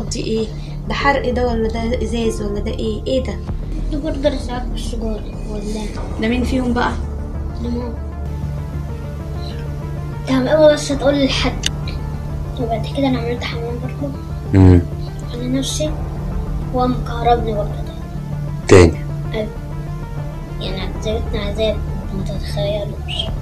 دي ايه ده حرق ده ولا ده ازاز ولا ده ايه ايه ده دي برجر ساعات بالسجارة ولا ده مين فيهم بقى ليمون تمام أول بس تقول لحد وبعد كده أنا عملت حمام برضه امم على نفسي وقام كهربني برضه تاني تاني أيوة يعني عذبتني عذاب ما تتخيلوش